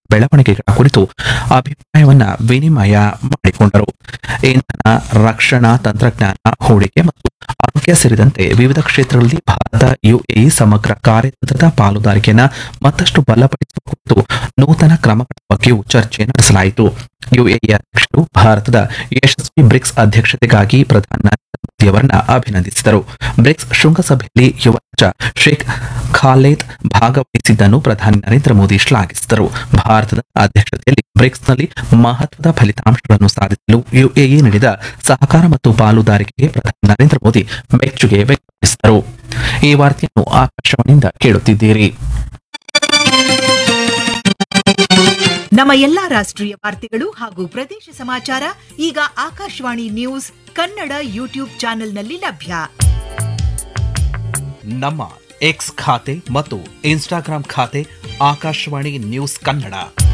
ಬೆಳವಣಿಗೆಗಳ ಕುರಿತು ಅಭಿಪ್ರಾಯವನ್ನ ವಿನಿಮಯ ಮಾಡಿಕೊಂಡರು ಇಂಧನ ರಕ್ಷಣಾ ತಂತ್ರಜ್ಞಾನ ಹೂಡಿಕೆ ಮತ್ತು ಆರೋಗ್ಯ ಸೇರಿದಂತೆ ವಿವಿಧ ಕ್ಷೇತ್ರಗಳಲ್ಲಿ ಭಾರತ ಯುಎಇ ಸಮಗ್ರ ಕಾರ್ಯತಂತ್ರದ ಪಾಲುದಾರಿಕೆಯನ್ನು ಮತ್ತಷ್ಟು ಬಲಪಡಿಸುವ ಕುರಿತು ನೂತನ ಕ್ರಮಗಳ ಬಗ್ಗೆಯೂ ಚರ್ಚೆ ನಡೆಸಲಾಯಿತು ಯುಎಇ ಅಧ್ಯಕ್ಷರು ಭಾರತದ ಯಶಸ್ವಿ ಬ್ರಿಕ್ಸ್ ಅಧ್ಯಕ್ಷತೆಗಾಗಿ ಪ್ರಧಾನಿ ನರೇಂದ್ರ ಮೋದಿ ಅವರನ್ನ ಅಭಿನಂದಿಸಿದರು ಬ್ರಿಕ್ಸ್ ಶೃಂಗಸಭೆಯಲ್ಲಿ ಯುವರಾಜ ಶೇಖ್ ಖಾಲೇದ್ ಭಾಗವಹಿಸಿದ್ದನ್ನು ಪ್ರಧಾನಿ ನರೇಂದ್ರ ಮೋದಿ ಶ್ಲಾಘಿಸಿದರು ಭಾರತದ ಅಧ್ಯಕ್ಷತೆಯಲ್ಲಿ ಬ್ರಿಕ್ಸ್ನಲ್ಲಿ ಮಹತ್ವದ ಫಲಿತಾಂಶಗಳನ್ನು ಸಾಧಿಸಲು ಯುಎಇ ನೀಡಿದ ಸಹಕಾರ ಮತ್ತು ಪಾಲುದಾರಿಕೆಗೆ ಪ್ರಧಾನಿ ನರೇಂದ್ರ ಮೋದಿ ಮೆಚ್ಚುಗೆ ವ್ಯಕ್ತಪಡಿಸಿದರು ಈ ವಾರ್ತೆಯನ್ನು ಆಕಾಶವಾಣಿಯಿಂದ ಕೇಳುತ್ತಿದ್ದೀರಿ ನಮ್ಮ ಎಲ್ಲಾ ರಾಷ್ಟ್ರೀಯ ವಾರ್ತೆಗಳು ಹಾಗೂ ಪ್ರದೇಶ ಸಮಾಚಾರ ಈಗ ಆಕಾಶವಾಣಿ ನ್ಯೂಸ್ ಕನ್ನಡ ಯೂಟ್ಯೂಬ್ ಚಾನೆಲ್ನಲ್ಲಿ ಲಭ್ಯ ನಮ್ಮ ಎಕ್ಸ್ ಖಾತೆ ಮತ್ತು ಇನ್ಸ್ಟಾಗ್ರಾಂ ಖಾತೆ ಆಕಾಶವಾಣಿ ನ್ಯೂಸ್ ಕನ್ನಡ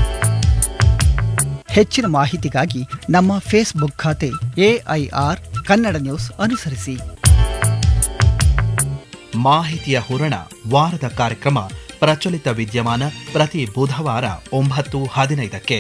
ಹೆಚ್ಚಿನ ಮಾಹಿತಿಗಾಗಿ ನಮ್ಮ ಫೇಸ್ಬುಕ್ ಖಾತೆ ಎಐಆರ್ ಕನ್ನಡ ನ್ಯೂಸ್ ಅನುಸರಿಸಿ ಮಾಹಿತಿಯ ಹೂರಣ ವಾರದ ಕಾರ್ಯಕ್ರಮ ಪ್ರಚಲಿತ ವಿದ್ಯಮಾನ ಪ್ರತಿ ಬುಧವಾರ ಒಂಬತ್ತು ಹದಿನೈದಕ್ಕೆ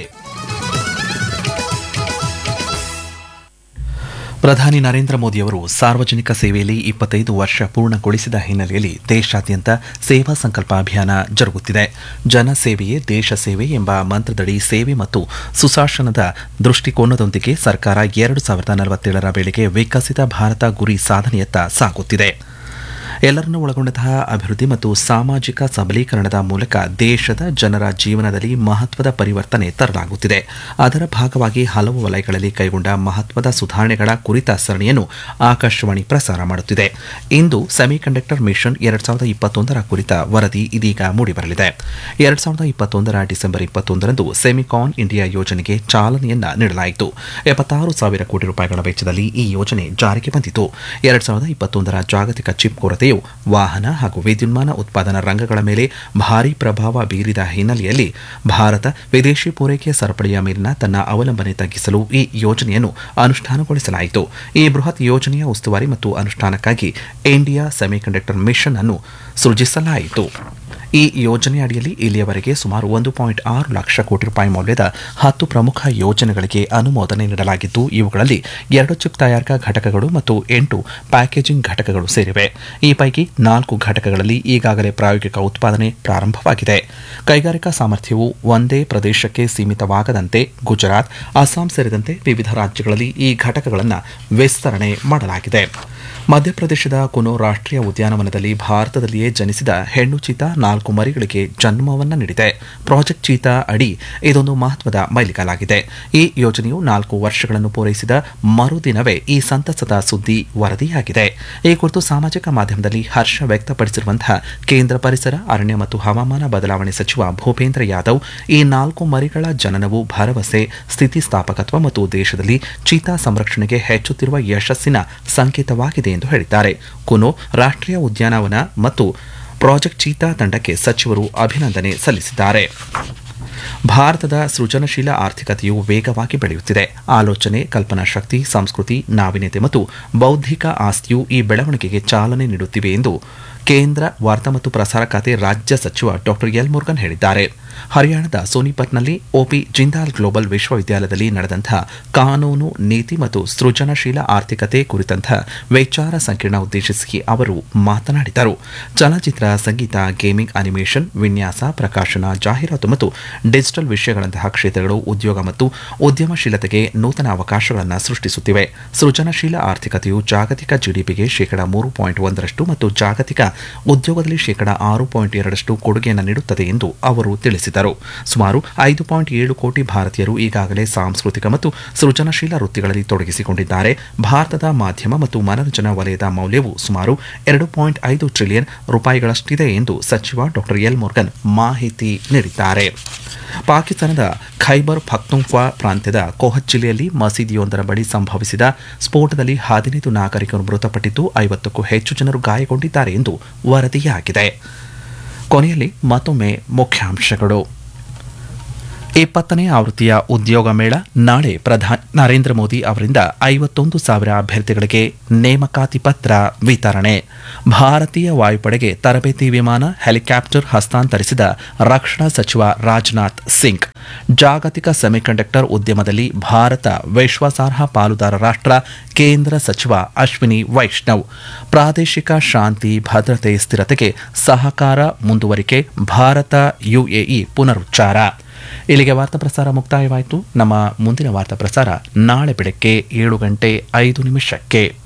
ಪ್ರಧಾನಿ ನರೇಂದ್ರ ಮೋದಿಯವರು ಸಾರ್ವಜನಿಕ ಸೇವೆಯಲ್ಲಿ ಇಪ್ಪತ್ತೈದು ವರ್ಷ ಪೂರ್ಣಗೊಳಿಸಿದ ಹಿನ್ನೆಲೆಯಲ್ಲಿ ದೇಶಾದ್ಯಂತ ಸೇವಾ ಸಂಕಲ್ಪ ಅಭಿಯಾನ ಜರುಗುತ್ತಿದೆ ಜನಸೇವೆಯೇ ದೇಶ ಸೇವೆ ಎಂಬ ಮಂತ್ರದಡಿ ಸೇವೆ ಮತ್ತು ಸುಶಾಸನದ ದೃಷ್ಟಿಕೋನದೊಂದಿಗೆ ಸರ್ಕಾರ ಎರಡು ಸಾವಿರದ ನಲವತ್ತೇಳರ ವೇಳೆಗೆ ವಿಕಸಿತ ಭಾರತ ಗುರಿ ಸಾಧನೆಯತ್ತ ಸಾಗುತ್ತಿದೆ ಎಲ್ಲರನ್ನೂ ಒಳಗೊಂಡಂತಹ ಅಭಿವೃದ್ಧಿ ಮತ್ತು ಸಾಮಾಜಿಕ ಸಬಲೀಕರಣದ ಮೂಲಕ ದೇಶದ ಜನರ ಜೀವನದಲ್ಲಿ ಮಹತ್ವದ ಪರಿವರ್ತನೆ ತರಲಾಗುತ್ತಿದೆ ಅದರ ಭಾಗವಾಗಿ ಹಲವು ವಲಯಗಳಲ್ಲಿ ಕೈಗೊಂಡ ಮಹತ್ವದ ಸುಧಾರಣೆಗಳ ಕುರಿತ ಸರಣಿಯನ್ನು ಆಕಾಶವಾಣಿ ಪ್ರಸಾರ ಮಾಡುತ್ತಿದೆ ಇಂದು ಸೆಮಿಕಂಡಕ್ಟರ್ ಮಿಷನ್ ಎರಡ್ ಸಾವಿರದ ಇಪ್ಪತ್ತೊಂದರ ಕುರಿತ ವರದಿ ಇದೀಗ ಮೂಡಿಬರಲಿದೆ ಎರಡ್ ಸಾವಿರದ ಇಪ್ಪತ್ತೊಂದರ ಡಿಸೆಂಬರ್ ಇಪ್ಪತ್ತೊಂದರಂದು ಸೆಮಿಕಾನ್ ಇಂಡಿಯಾ ಯೋಜನೆಗೆ ಚಾಲನೆಯನ್ನ ನೀಡಲಾಯಿತು ಎಪ್ಪತ್ತಾರು ಸಾವಿರ ಕೋಟಿ ರೂಪಾಯಿಗಳ ವೆಚ್ಚದಲ್ಲಿ ಈ ಯೋಜನೆ ಜಾರಿಗೆ ಬಂದಿತು ಎರಡ್ ಸಾವಿರದ ಇಪ್ಪತ್ತೊಂದರ ಜಾಗತಿಕ ಚಿಪ್ ಕೊರತೆಯು ವಾಹನ ಹಾಗೂ ವಿದ್ಯುನ್ಮಾನ ಉತ್ಪಾದನಾ ರಂಗಗಳ ಮೇಲೆ ಭಾರೀ ಪ್ರಭಾವ ಬೀರಿದ ಹಿನ್ನೆಲೆಯಲ್ಲಿ ಭಾರತ ವಿದೇಶಿ ಪೂರೈಕೆ ಸರಪಳಿಯ ಮೇಲಿನ ತನ್ನ ಅವಲಂಬನೆ ತಗ್ಗಿಸಲು ಈ ಯೋಜನೆಯನ್ನು ಅನುಷ್ಠಾನಗೊಳಿಸಲಾಯಿತು ಈ ಬೃಹತ್ ಯೋಜನೆಯ ಉಸ್ತುವಾರಿ ಮತ್ತು ಅನುಷ್ಠಾನಕ್ಕಾಗಿ ಇಂಡಿಯಾ ಸೆಮಿಕಂಡಕ್ಟರ್ ಮಿಷನ್ ಅನ್ನು ಸೃಜಿಸಲಾಯಿತು ಈ ಯೋಜನೆ ಅಡಿಯಲ್ಲಿ ಇಲ್ಲಿಯವರೆಗೆ ಸುಮಾರು ಒಂದು ಪಾಯಿಂಟ್ ಆರು ಲಕ್ಷ ಕೋಟಿ ರೂಪಾಯಿ ಮೌಲ್ಯದ ಹತ್ತು ಪ್ರಮುಖ ಯೋಜನೆಗಳಿಗೆ ಅನುಮೋದನೆ ನೀಡಲಾಗಿದ್ದು ಇವುಗಳಲ್ಲಿ ಎರಡು ಚಿಪ್ ತಯಾರಕಾ ಘಟಕಗಳು ಮತ್ತು ಎಂಟು ಪ್ಯಾಕೇಜಿಂಗ್ ಘಟಕಗಳು ಸೇರಿವೆ ಈ ಪೈಕಿ ನಾಲ್ಕು ಘಟಕಗಳಲ್ಲಿ ಈಗಾಗಲೇ ಪ್ರಾಯೋಗಿಕ ಉತ್ಪಾದನೆ ಪ್ರಾರಂಭವಾಗಿದೆ ಕೈಗಾರಿಕಾ ಸಾಮರ್ಥ್ಯವು ಒಂದೇ ಪ್ರದೇಶಕ್ಕೆ ಸೀಮಿತವಾಗದಂತೆ ಗುಜರಾತ್ ಅಸ್ಸಾಂ ಸೇರಿದಂತೆ ವಿವಿಧ ರಾಜ್ಯಗಳಲ್ಲಿ ಈ ಘಟಕಗಳನ್ನು ವಿಸ್ತರಣೆ ಮಾಡಲಾಗಿದೆ ಮಧ್ಯಪ್ರದೇಶದ ಕುನೋ ರಾಷ್ಟ್ರೀಯ ಉದ್ಯಾನವನದಲ್ಲಿ ಭಾರತದಲ್ಲಿಯೇ ಜನಿಸಿದ ಹೆಣ್ಣು ಚೀತಾ ನಾಲ್ಕು ಮರಿಗಳಿಗೆ ಜನ್ಮವನ್ನ ನೀಡಿದೆ ಪ್ರಾಜೆಕ್ಟ್ ಚೀತಾ ಅಡಿ ಇದೊಂದು ಮಹತ್ವದ ಮೈಲಿಗಲಾಗಿದೆ ಈ ಯೋಜನೆಯು ನಾಲ್ಕು ವರ್ಷಗಳನ್ನು ಪೂರೈಸಿದ ಮರುದಿನವೇ ಈ ಸಂತಸದ ಸುದ್ದಿ ವರದಿಯಾಗಿದೆ ಈ ಕುರಿತು ಸಾಮಾಜಿಕ ಮಾಧ್ಯಮದಲ್ಲಿ ಹರ್ಷ ವ್ಯಕ್ತಪಡಿಸಿರುವಂತಹ ಕೇಂದ್ರ ಪರಿಸರ ಅರಣ್ಯ ಮತ್ತು ಹವಾಮಾನ ಬದಲಾವಣೆ ಸಚಿವ ಭೂಪೇಂದ್ರ ಯಾದವ್ ಈ ನಾಲ್ಕು ಮರಿಗಳ ಜನನವು ಭರವಸೆ ಸ್ಥಿತಿಸ್ಥಾಪಕತ್ವ ಮತ್ತು ದೇಶದಲ್ಲಿ ಚೀತಾ ಸಂರಕ್ಷಣೆಗೆ ಹೆಚ್ಚುತ್ತಿರುವ ಯಶಸ್ಸಿನ ಸಂಕೇತವಾಗಿದೆ ಎಂದು ಹೇಳಿದ್ದಾರೆ ಕುನೋ ರಾಷ್ಟ್ರೀಯ ಉದ್ಯಾನವನ ಮತ್ತು ಪ್ರಾಜೆಕ್ಟ್ ಚೀತಾ ತಂಡಕ್ಕೆ ಸಚಿವರು ಅಭಿನಂದನೆ ಸಲ್ಲಿಸಿದ್ದಾರೆ ಭಾರತದ ಸೃಜನಶೀಲ ಆರ್ಥಿಕತೆಯು ವೇಗವಾಗಿ ಬೆಳೆಯುತ್ತಿದೆ ಆಲೋಚನೆ ಕಲ್ಪನಾ ಶಕ್ತಿ ಸಂಸ್ಕೃತಿ ನಾವೀನ್ಯತೆ ಮತ್ತು ಬೌದ್ಧಿಕ ಆಸ್ತಿಯು ಈ ಬೆಳವಣಿಗೆಗೆ ಚಾಲನೆ ನೀಡುತ್ತಿವೆ ಎಂದು ಕೇಂದ್ರ ವಾರ್ತಾ ಮತ್ತು ಪ್ರಸಾರ ಖಾತೆ ರಾಜ್ಯ ಸಚಿವ ಡಾಕ್ಟರ್ ಎಲ್ ಮುರುಗನ್ ಹೇಳಿದ್ದಾರೆ ಹರಿಯಾಣದ ಸೋನಿಪತ್ನಲ್ಲಿ ಒಪಿ ಜಿಂದಾಲ್ ಗ್ಲೋಬಲ್ ವಿಶ್ವವಿದ್ಯಾಲಯದಲ್ಲಿ ನಡೆದಂತಹ ಕಾನೂನು ನೀತಿ ಮತ್ತು ಸೃಜನಶೀಲ ಆರ್ಥಿಕತೆ ಕುರಿತಂತಹ ವಿಚಾರ ಸಂಕಿರಣ ಉದ್ದೇಶಿಸಿ ಅವರು ಮಾತನಾಡಿದರು ಚಲನಚಿತ್ರ ಸಂಗೀತ ಗೇಮಿಂಗ್ ಅನಿಮೇಷನ್ ವಿನ್ಯಾಸ ಪ್ರಕಾಶನ ಜಾಹೀರಾತು ಮತ್ತು ಡಿಜಿಟಲ್ ವಿಷಯಗಳಂತಹ ಕ್ಷೇತ್ರಗಳು ಉದ್ಯೋಗ ಮತ್ತು ಉದ್ಯಮಶೀಲತೆಗೆ ನೂತನ ಅವಕಾಶಗಳನ್ನು ಸೃಷ್ಟಿಸುತ್ತಿವೆ ಸೃಜನಶೀಲ ಆರ್ಥಿಕತೆಯು ಜಾಗತಿಕ ಜಿಡಿಪಿಗೆ ಶೇಕಡಾ ಮೂರು ಪಾಯಿಂಟ್ ಒಂದರಷ್ಟು ಮತ್ತು ಜಾಗತಿಕ ಉದ್ಯೋಗದಲ್ಲಿ ಶೇಕಡಾ ಆರು ಪಾಯಿಂಟ್ ಎರಡರಷ್ಟು ಕೊಡುಗೆಯನ್ನು ನೀಡುತ್ತದೆ ಎಂದು ಅವರು ತಿಳಿಸಿದರು ಸುಮಾರು ಐದು ಪಾಯಿಂಟ್ ಏಳು ಕೋಟಿ ಭಾರತೀಯರು ಈಗಾಗಲೇ ಸಾಂಸ್ಕೃತಿಕ ಮತ್ತು ಸೃಜನಶೀಲ ವೃತ್ತಿಗಳಲ್ಲಿ ತೊಡಗಿಸಿಕೊಂಡಿದ್ದಾರೆ ಭಾರತದ ಮಾಧ್ಯಮ ಮತ್ತು ಮನರಂಜನಾ ವಲಯದ ಮೌಲ್ಯವು ಸುಮಾರು ಎರಡು ಪಾಯಿಂಟ್ ಐದು ಟ್ರಿಲಿಯನ್ ರೂಪಾಯಿಗಳಷ್ಟಿದೆ ಎಂದು ಸಚಿವ ಡಾಕ್ಟರ್ ಎಲ್ ಮುರುಗನ್ ಮಾಹಿತಿ ನೀಡಿದ್ದಾರೆ ಪಾಕಿಸ್ತಾನದ ಖೈಬರ್ ಪಖ್ತೂನ್ಖ್ವಾ ಪ್ರಾಂತ್ಯದ ಕೋಹತ್ ಜಿಲ್ಲೆಯಲ್ಲಿ ಮಸೀದಿಯೊಂದರ ಬಳಿ ಸಂಭವಿಸಿದ ಸ್ಫೋಟದಲ್ಲಿ ಹದಿನೈದು ನಾಗರಿಕರು ಮೃತಪಟ್ಟಿದ್ದು ಐವತ್ತಕ್ಕೂ ಹೆಚ್ಚು ಜನರು ಗಾಯಗೊಂಡಿದ್ದಾರೆ ಎಂದು ವರದಿಯಾಗಿದೆ ಕೊನೆಯಲ್ಲಿ ಮತ್ತೊಮ್ಮೆ ಮುಖ್ಯಾಂಶಗಳು ಇಪ್ಪತ್ತನೇ ಆವೃತ್ತಿಯ ಉದ್ಯೋಗ ಮೇಳ ನಾಳೆ ಪ್ರಧಾನಿ ನರೇಂದ್ರ ಮೋದಿ ಅವರಿಂದ ಐವತ್ತೊಂದು ಸಾವಿರ ಅಭ್ಯರ್ಥಿಗಳಿಗೆ ನೇಮಕಾತಿ ಪತ್ರ ವಿತರಣೆ ಭಾರತೀಯ ವಾಯುಪಡೆಗೆ ತರಬೇತಿ ವಿಮಾನ ಹೆಲಿಕಾಪ್ಟರ್ ಹಸ್ತಾಂತರಿಸಿದ ರಕ್ಷಣಾ ಸಚಿವ ರಾಜನಾಥ್ ಸಿಂಗ್ ಜಾಗತಿಕ ಸೆಮಿಕಂಡಕ್ಟರ್ ಉದ್ಯಮದಲ್ಲಿ ಭಾರತ ವಿಶ್ವಾಸಾರ್ಹ ಪಾಲುದಾರ ರಾಷ್ಟ್ರ ಕೇಂದ್ರ ಸಚಿವ ಅಶ್ವಿನಿ ವೈಷ್ಣವ್ ಪ್ರಾದೇಶಿಕ ಶಾಂತಿ ಭದ್ರತೆ ಸ್ಥಿರತೆಗೆ ಸಹಕಾರ ಮುಂದುವರಿಕೆ ಭಾರತ ಯುಎಇ ಪುನರುಚ್ಚಾರ ಇಲ್ಲಿಗೆ ವಾರ್ತಾ ಪ್ರಸಾರ ಮುಕ್ತಾಯವಾಯಿತು ನಮ್ಮ ಮುಂದಿನ ವಾರ್ತಾ ಪ್ರಸಾರ ನಾಳೆ ಬೆಳಗ್ಗೆ ಏಳು ಗಂಟೆ ಐದು ನಿಮಿಷಕ್ಕೆ